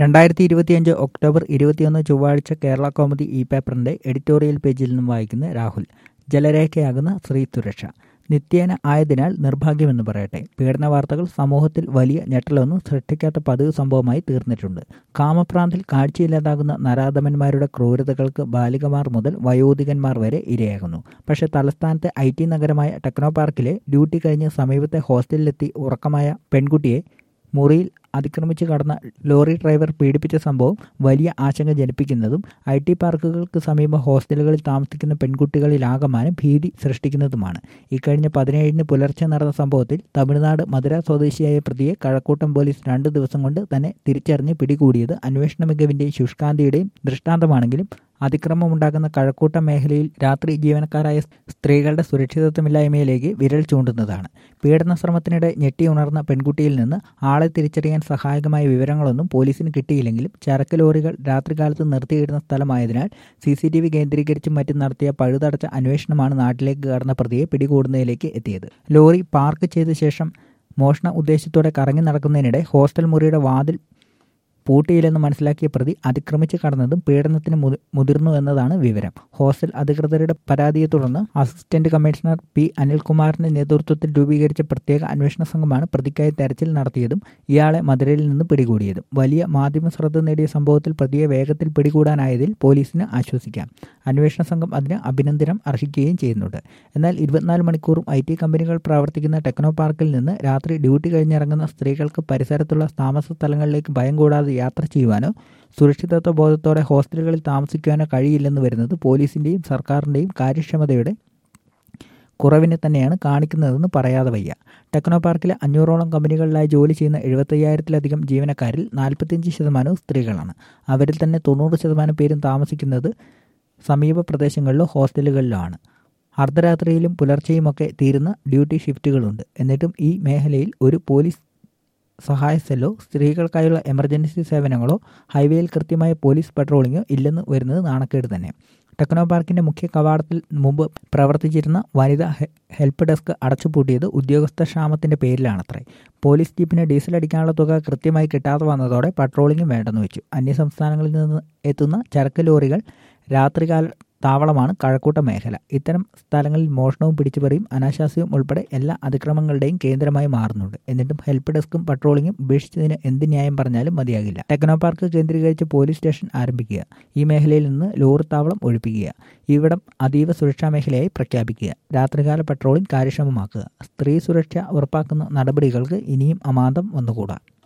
രണ്ടായിരത്തി ഇരുപത്തിയഞ്ച് ഒക്ടോബർ ഇരുപത്തിയൊന്ന് ചൊവ്വാഴ്ച കേരള കോമഡി ഇ പേപ്പറിന്റെ എഡിറ്റോറിയൽ പേജിൽ നിന്നും വായിക്കുന്ന രാഹുൽ ജലരേഖയാകുന്ന സ്ത്രീ സുരക്ഷ നിത്യേന ആയതിനാൽ നിർഭാഗ്യമെന്ന് പറയട്ടെ പീഡന വാർത്തകൾ സമൂഹത്തിൽ വലിയ ഞെട്ടലൊന്നും സൃഷ്ടിക്കാത്ത പതിവ് സംഭവമായി തീർന്നിട്ടുണ്ട് കാമപ്രാന്തിൽ കാഴ്ചയില്ലാതാകുന്ന നരാധമന്മാരുടെ ക്രൂരതകൾക്ക് ബാലികമാർ മുതൽ വയോധികന്മാർ വരെ ഇരയാകുന്നു പക്ഷേ തലസ്ഥാനത്തെ ഐ ടി നഗരമായ ടെക്നോ പാർക്കിലെ ഡ്യൂട്ടി കഴിഞ്ഞ് സമീപത്തെ ഹോസ്റ്റലിലെത്തി ഉറക്കമായ പെൺകുട്ടിയെ മുറിയിൽ അതിക്രമിച്ച് കടന്ന ലോറി ഡ്രൈവർ പീഡിപ്പിച്ച സംഭവം വലിയ ആശങ്ക ജനിപ്പിക്കുന്നതും ഐ ടി പാർക്കുകൾക്ക് സമീപം ഹോസ്റ്റലുകളിൽ താമസിക്കുന്ന പെൺകുട്ടികളിലാകമാനം ഭീതി സൃഷ്ടിക്കുന്നതുമാണ് ഇക്കഴിഞ്ഞ പതിനേഴിന് പുലർച്ചെ നടന്ന സംഭവത്തിൽ തമിഴ്നാട് മധുര സ്വദേശിയായ പ്രതിയെ കഴക്കൂട്ടം പോലീസ് രണ്ട് ദിവസം കൊണ്ട് തന്നെ തിരിച്ചറിഞ്ഞ് പിടികൂടിയത് അന്വേഷണ മികവിന്റെയും ശുഷ്കാന്തിയുടെയും ദൃഷ്ടാന്തമാണെങ്കിലും അതിക്രമമുണ്ടാകുന്ന കഴക്കൂട്ടം മേഖലയിൽ രാത്രി ജീവനക്കാരായ സ്ത്രീകളുടെ സുരക്ഷിതത്വമില്ലായ്മയിലേക്ക് വിരൽ ചൂണ്ടുന്നതാണ് പീഡന ശ്രമത്തിനിടെ ഞെട്ടിയുണർന്ന പെൺകുട്ടിയിൽ നിന്ന് ആളെ തിരിച്ചറിയാൻ സഹായകമായ വിവരങ്ങളൊന്നും പോലീസിന് കിട്ടിയില്ലെങ്കിലും ചരക്ക് ലോറികൾ രാത്രികാലത്ത് നിർത്തിയിടുന്ന സ്ഥലമായതിനാൽ സി സി ടി വി കേന്ദ്രീകരിച്ചും മറ്റും നടത്തിയ പഴുതടച്ച അന്വേഷണമാണ് നാട്ടിലേക്ക് കടന്ന പ്രതിയെ പിടികൂടുന്നതിലേക്ക് എത്തിയത് ലോറി പാർക്ക് ചെയ്ത ശേഷം മോഷണ ഉദ്ദേശത്തോടെ കറങ്ങി നടക്കുന്നതിനിടെ ഹോസ്റ്റൽ മുറിയുടെ വാതിൽ പൂട്ടിയില്ലെന്ന് മനസ്സിലാക്കിയ പ്രതി അതിക്രമിച്ച് കടന്നതും പീഡനത്തിന് മുതിർന്നു എന്നതാണ് വിവരം ഹോസ്റ്റൽ അധികൃതരുടെ പരാതിയെ തുടർന്ന് അസിസ്റ്റന്റ് കമ്മീഷണർ പി അനിൽകുമാറിന്റെ നേതൃത്വത്തിൽ രൂപീകരിച്ച പ്രത്യേക അന്വേഷണ സംഘമാണ് പ്രതിക്കായി തെരച്ചിൽ നടത്തിയതും ഇയാളെ മധുരയിൽ നിന്ന് പിടികൂടിയതും വലിയ മാധ്യമ ശ്രദ്ധ നേടിയ സംഭവത്തിൽ പ്രതിയെ വേഗത്തിൽ പിടികൂടാനായതിൽ പോലീസിന് ആശ്വസിക്കാം അന്വേഷണ സംഘം അതിന് അഭിനന്ദനം അർഹിക്കുകയും ചെയ്യുന്നുണ്ട് എന്നാൽ ഇരുപത്തിനാല് മണിക്കൂറും ഐ ടി കമ്പനികൾ പ്രവർത്തിക്കുന്ന ടെക്നോ പാർക്കിൽ നിന്ന് രാത്രി ഡ്യൂട്ടി കഴിഞ്ഞിറങ്ങുന്ന സ്ത്രീകൾക്ക് പരിസരത്തുള്ള താമസ സ്ഥലങ്ങളിലേക്ക് ഭയം കൂടാതെ യാത്ര ചെയ്യുവാനോ സുരക്ഷിതത്വ ബോധത്തോടെ ഹോസ്റ്റലുകളിൽ താമസിക്കുവാനോ കഴിയില്ലെന്ന് വരുന്നത് പോലീസിന്റെയും സർക്കാരിന്റെയും കാര്യക്ഷമതയുടെ കുറവിനെ തന്നെയാണ് കാണിക്കുന്നതെന്ന് പറയാതെ വയ്യ ടെക്നോ പാർക്കിലെ അഞ്ഞൂറോളം കമ്പനികളിലായി ജോലി ചെയ്യുന്ന എഴുപത്തയ്യായിരത്തിലധികം ജീവനക്കാരിൽ നാൽപ്പത്തിയഞ്ച് ശതമാനവും സ്ത്രീകളാണ് അവരിൽ തന്നെ തൊണ്ണൂറ് ശതമാനം പേരും താമസിക്കുന്നത് സമീപ പ്രദേശങ്ങളിലോ ഹോസ്റ്റലുകളിലോ ആണ് അർദ്ധരാത്രിയിലും പുലർച്ചെയുമൊക്കെ തീരുന്ന ഡ്യൂട്ടി ഷിഫ്റ്റുകളുണ്ട് എന്നിട്ടും ഈ മേഖലയിൽ ഒരു പോലീസ് സഹായ സെല്ലോ സ്ത്രീകൾക്കായുള്ള എമർജൻസി സേവനങ്ങളോ ഹൈവേയിൽ കൃത്യമായ പോലീസ് പട്രോളിങ്ങോ ഇല്ലെന്ന് വരുന്നത് നാണക്കേട് തന്നെ ടെക്നോ പാർക്കിന്റെ മുഖ്യ കവാടത്തിൽ മുമ്പ് പ്രവർത്തിച്ചിരുന്ന വനിതാ ഹെൽപ്പ് ഡെസ്ക് അടച്ചുപൂട്ടിയത് ഉദ്യോഗസ്ഥ ക്ഷാമത്തിന്റെ പേരിലാണത്രേ പോലീസ് ജീപ്പിന് ഡീസൽ അടിക്കാനുള്ള തുക കൃത്യമായി കിട്ടാതെ വന്നതോടെ പട്രോളിംഗും വേണ്ടെന്ന് വെച്ചു അന്യസംസ്ഥാനങ്ങളിൽ നിന്ന് എത്തുന്ന ചരക്ക് ലോറികൾ രാത്രികാല താവളമാണ് കഴക്കൂട്ട മേഖല ഇത്തരം സ്ഥലങ്ങളിൽ മോഷണവും പിടിച്ചുപറിയും അനാശാസ്യവും ഉൾപ്പെടെ എല്ലാ അതിക്രമങ്ങളുടെയും കേന്ദ്രമായി മാറുന്നുണ്ട് എന്നിട്ടും ഹെൽപ്പ് ഡെസ്കും പട്രോളിംഗും ഉപേക്ഷിച്ചതിന് എന്ത് ന്യായം പറഞ്ഞാലും മതിയാകില്ല ടെക്നോ പാർക്ക് കേന്ദ്രീകരിച്ച് പോലീസ് സ്റ്റേഷൻ ആരംഭിക്കുക ഈ മേഖലയിൽ നിന്ന് ലോറി താവളം ഒഴിപ്പിക്കുക ഇവിടം അതീവ സുരക്ഷാ മേഖലയായി പ്രഖ്യാപിക്കുക രാത്രികാല പട്രോളിംഗ് കാര്യക്ഷമമാക്കുക സ്ത്രീ സുരക്ഷ ഉറപ്പാക്കുന്ന നടപടികൾക്ക് ഇനിയും അമാന്തം വന്നുകൂടാ